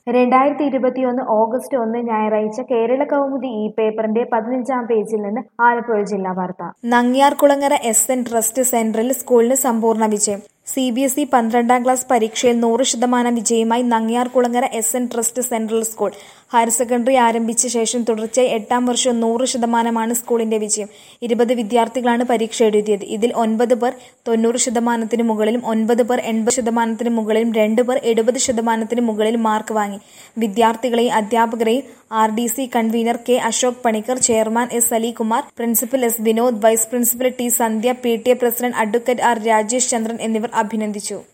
രണ്ടായിരത്തി ഇരുപത്തിയൊന്ന് ഓഗസ്റ്റ് ഒന്ന് ഞായറാഴ്ച കേരള കൗമുദി ഈ പേപ്പറിന്റെ പതിനഞ്ചാം പേജിൽ നിന്ന് ആലപ്പുഴ ജില്ലാ വാർത്ത Nangiarkulangara S N trust central സ്കൂളിന് സമ്പൂർണ്ണ വിജയം സി ബി എസ് ഇ പന്ത്രണ്ടാം ക്ലാസ് പരീക്ഷയിൽ നൂറ് ശതമാനം വിജയമായി Nangiarkulangara S N trust central school higher secondary ആരംഭിച്ച ശേഷം തുടർച്ചയായി എട്ടാം വർഷം നൂറ് ശതമാനമാണ് സ്കൂളിന്റെ വിജയം ഇരുപത് വിദ്യാർത്ഥികളാണ് പരീക്ഷ എഴുതിയത് ഇതിൽ ഒൻപത് പേർ തൊണ്ണൂറ് ശതമാനത്തിന് മുകളിലും ഒൻപത് പേർ എൺപത് ശതമാനത്തിന് മുകളിലും രണ്ട് പേർ എഴുപത് ശതമാനത്തിന് മുകളിലും മാർക്ക് വാങ്ങി വിദ്യാർത്ഥികളെയും അധ്യാപകരെയും R D C convener K Ashok Panicker chairman S Alikumar principal S Vinod vice principal T Sandhya P T A president advocate R Rajesh Chandran എന്നിവർ അഭിനന്ദിച്ചു